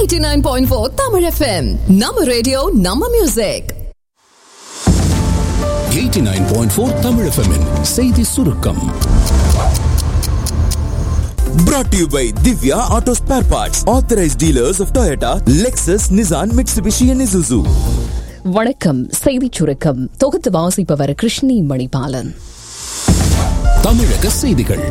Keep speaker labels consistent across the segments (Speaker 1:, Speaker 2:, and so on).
Speaker 1: 89.4 Tamil FM. Nama radio, Nama music.
Speaker 2: 89.4 Tamil எஃப்எம்மின் செய்தி சுருக்கம்
Speaker 3: Brought to you by Divya Auto Spare Parts, authorized dealers of Toyota, Lexus, Nissan, Mitsubishi, and Isuzu.
Speaker 4: வணக்கம் செய்திச் சுருக்கம் தொகுத்து வாசிப்பவர் கிருஷ்ணி மணிபாலன்
Speaker 2: தமிழக செய்திகள்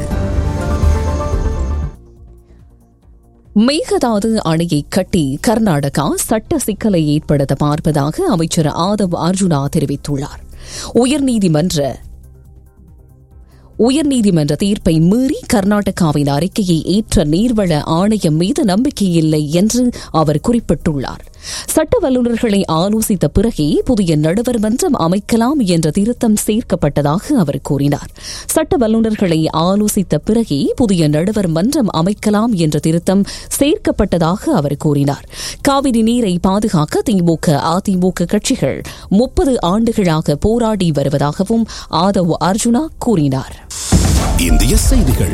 Speaker 4: மேகதாது அணையை கட்டி கர்நாடகா சட்ட சிக்கலை ஏற்படுத்த பார்ப்பதாக அமைச்சர் ஆதவ் அர்ஜுனா தெரிவித்துள்ளார் உயர்நீதிமன்ற உயர்நீதிமன்ற தீர்ப்பை மீறி கர்நாடகாவின் அறிக்கையை ஏற்ற நீர்வள ஆணையம் மீது நம்பிக்கையில்லை என்று அவர் குறிப்பிட்டுள்ளார் சட்ட வல்லுநர்களை ஆலோசித்த பிறகே புதிய நடுவர் மன்றம் அமைக்கலாம் என்ற திருத்தம் சேர்க்கப்பட்டதாக அவர் கூறினார் சட்ட வல்லுநர்களை ஆலோசித்த பிறகே புதிய நடுவர் மன்றம் அமைக்கலாம் என்ற திருத்தம் சேர்க்கப்பட்டதாக அவர் கூறினார் காவிரி நீரை பாதுகாக்க திமுக அதிமுக கட்சிகள் முப்பது ஆண்டுகளாக போராடி வருவதாகவும் ஆதவ் அர்ஜுனா கூறினார்
Speaker 2: இந்திய செய்திகள்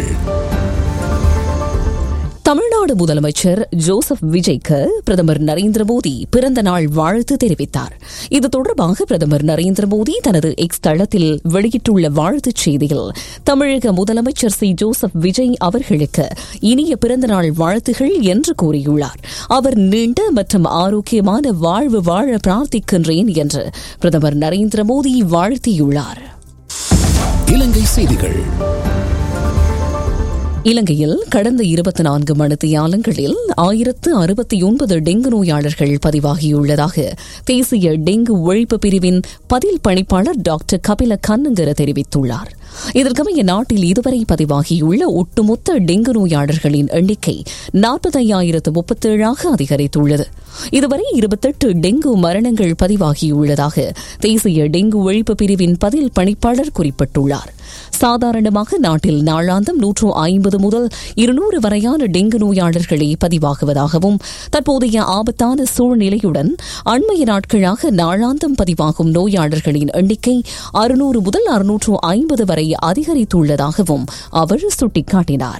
Speaker 4: தமிழ்நாடு முதலமைச்சர் ஜோசப் விஜய்க்கு பிரதமர் நரேந்திர மோடி பிறந்த நாள் வாழ்த்து தெரிவித்தார் இது தொடர்பாக பிரதமர் நரேந்திர மோடி தனது எக்ஸ் தளத்தில் வெளியிட்டுள்ள வாழ்த்துச் செய்தியில் தமிழக முதலமைச்சர் சி ஜோசப் விஜய் அவர்களுக்கு இனிய பிறந்த நாள் வாழ்த்துகள் என்று கூறியுள்ளார் அவர் நீண்ட மற்றும் ஆரோக்கியமான வாழ்வு வாழ பிரார்த்திக்கின்றேன் என்று பிரதமர் நரேந்திர மோடி வாழ்த்தியுள்ளார்
Speaker 2: இலங்கை செய்திகள்
Speaker 4: இலங்கையில் கடந்த இருபத்தி நான்கு மணித்தியாலங்களில் ஆயிரத்து அறுபத்தி ஒன்பது டெங்கு நோயாளர்கள் பதிவாகியுள்ளதாக தேசிய டெங்கு ஒழிப்பு பிரிவின் பதில் பணிப்பாளர் டாக்டர் கபில கண்ணங்கர தெரிவித்துள்ளார் இதற்கமைய நாட்டில் இதுவரை பதிவாகியுள்ள ஒட்டுமொத்த டெங்கு நோயாளர்களின் எண்ணிக்கை நாற்பத்தையாயிரத்து முப்பத்தேழாக அதிகரித்துள்ளது இதுவரை இருபத்தெட்டு டெங்கு மரணங்கள் பதிவாகியுள்ளதாக தேசிய டெங்கு ஒழிப்பு பிரிவின் பதில் பணிப்பாளர் குறிப்பிட்டுள்ளார் சாதாரணமாக நாட்டில் நாளாந்தம் நூற்று ஐம்பது முதல் இருநூறு வரையான டெங்கு நோயாளர்களே பதிவாகுவதாகவும் தற்போதைய ஆபத்தான சூழ்நிலையுடன் அண்மைய நாட்களாக நாளாந்தம் பதிவாகும் நோயாளர்களின் எண்ணிக்கை அறுநூறு முதல் அறுநூற்று ஐம்பது வரை அதிகரித்துள்ளதாகவும் அவர் சுட்டிக்காட்டினார்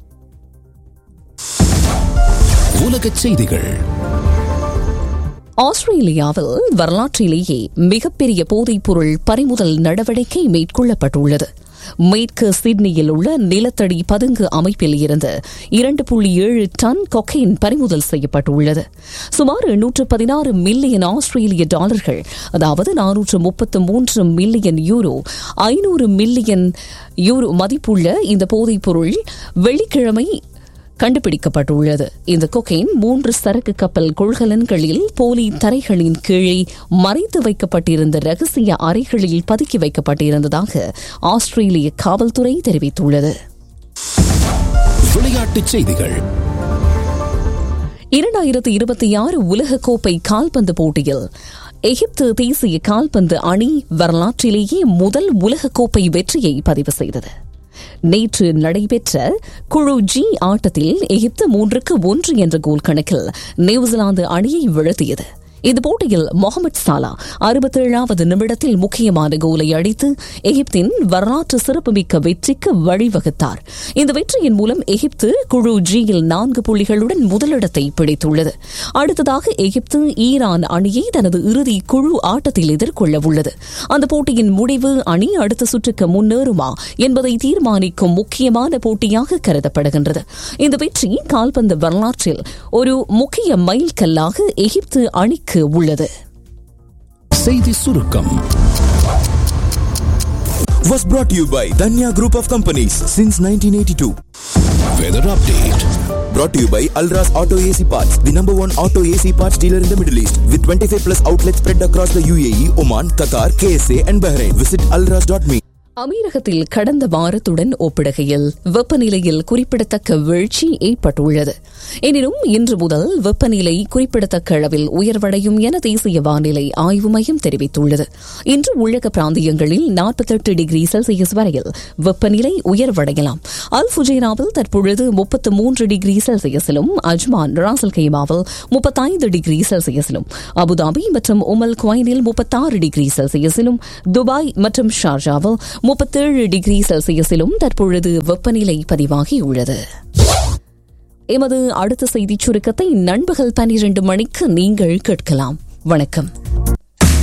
Speaker 2: உலகச் செய்திகள்
Speaker 4: ஆஸ்திரேலியாவில் வரலாற்றிலேயே மிகப்பெரிய போதைப்பொருள் பறிமுதல் நடவடிக்கை மேற்கொள்ளப்பட்டுள்ளது மேற்கு சிட்னியில் உள்ள நிலத்தடி பதுங்கு அமைப்பில் இருந்து இரண்டு புள்ளி ஏழு டன் கொக்கைன் பறிமுதல் செய்யப்பட்டுள்ளது சுமார் எண்ணூற்று பதினாறு மில்லியன் ஆஸ்திரேலிய டாலர்கள் அதாவது நானூற்று முப்பத்து மூன்று மில்லியன் யூரோ ஐநூறு மில்லியன் யூரோ மதிப்புள்ள இந்த போதைப்பொருள் வெள்ளிக்கிழமை கண்டுபிடிக்கப்பட்டுள்ளது இந்த கொக்கைன் மூன்று சரக்கு கப்பல் கொள்கலன்களில் போலி தரைகளின் கீழே மறைத்து வைக்கப்பட்டிருந்த ரகசிய அறைகளில் பதுக்கி வைக்கப்பட்டிருந்ததாக ஆஸ்திரேலிய காவல்துறை தெரிவித்துள்ளது
Speaker 2: விளையாட்டுச் செய்திகள்
Speaker 4: இரண்டாயிரத்தி இருபத்தி ஆறு உலகக்கோப்பை கால்பந்து போட்டியில் எகிப்து தேசிய கால்பந்து அணி வரலாற்றிலேயே முதல் உலகக்கோப்பை வெற்றியை பதிவு செய்தது நேற்று நடைபெற்ற குழு ஜி ஆட்டத்தில் எகிப்து மூன்றுக்கு ஒன்று என்ற கோல் கணக்கில் நியூசிலாந்து அணியை வீழ்த்தியது இந்த போட்டியில் முகமது சாலா அறுபத்தேழாவது நிமிடத்தில் முக்கியமான கோலை அடித்து எகிப்தின் வரலாற்று சிறப்புமிக்க வெற்றிக்கு வழிவகுத்தார் இந்த வெற்றியின் மூலம் எகிப்து குழு ஜியில் நான்கு புள்ளிகளுடன் முதலிடத்தை பிடித்துள்ளது அடுத்ததாக எகிப்து ஈரான் அணியை தனது இறுதி குழு ஆட்டத்தில் எதிர்கொள்ள உள்ளது அந்த போட்டியின் முடிவு அணி அடுத்த சுற்றுக்கு முன்னேறுமா என்பதை தீர்மானிக்கும் முக்கியமான போட்டியாக கருதப்படுகின்றது இந்த வெற்றி கால்பந்து வரலாற்றில் ஒரு முக்கிய மைல்கல்லாக எகிப்து அணிக்கு உள்ளது
Speaker 2: செய்தி சுருக்கம்
Speaker 3: Was brought to you by Danya Group of Companies since 1982.
Speaker 2: Weather update
Speaker 3: Brought to you by Alras Auto AC Parts, the number one auto AC parts dealer in the Middle East, with 25 plus outlets spread across the UAE, Oman, Qatar, KSA, and Bahrain. Visit alras.me.
Speaker 4: அமீரகத்தில் கடந்த வாரத்துடன் ஒப்பிடுகையில் வெப்பநிலையில் குறிப்பிடத்தக்க வீழ்ச்சி ஏற்பட்டுள்ளது எனினும் இன்று முதல் வெப்பநிலை குறிப்பிடத்தக்க அளவில் உயர்வடையும் என தேசிய வானிலை ஆய்வு மையம் தெரிவித்துள்ளது இன்று உள்ளக பிராந்தியங்களில் நாற்பத்தெட்டு டிகிரி செல்சியஸ் வரையில் வெப்பநிலை உயர்வடையலாம் அல் ஃபுஜேராவில் தற்பொழுது முப்பத்து மூன்று டிகிரி செல்சியஸிலும் அஜ்மான் ராசல் கைமாவில் முப்பத்தைந்து டிகிரி செல்சியஸிலும் அபுதாபி மற்றும் உமல் குவைனில் முப்பத்தாறு டிகிரி செல்சியஸிலும் துபாய் மற்றும் ஷார்ஜாவில் முப்பத்தேழு டிகிரி செல்சியஸிலும் தற்பொழுது வெப்பநிலை பதிவாகியுள்ளது எமது அடுத்த செய்திச் சுருக்கத்தை நண்பகல் பனிரெண்டு மணிக்கு நீங்கள் கேட்கலாம் வணக்கம்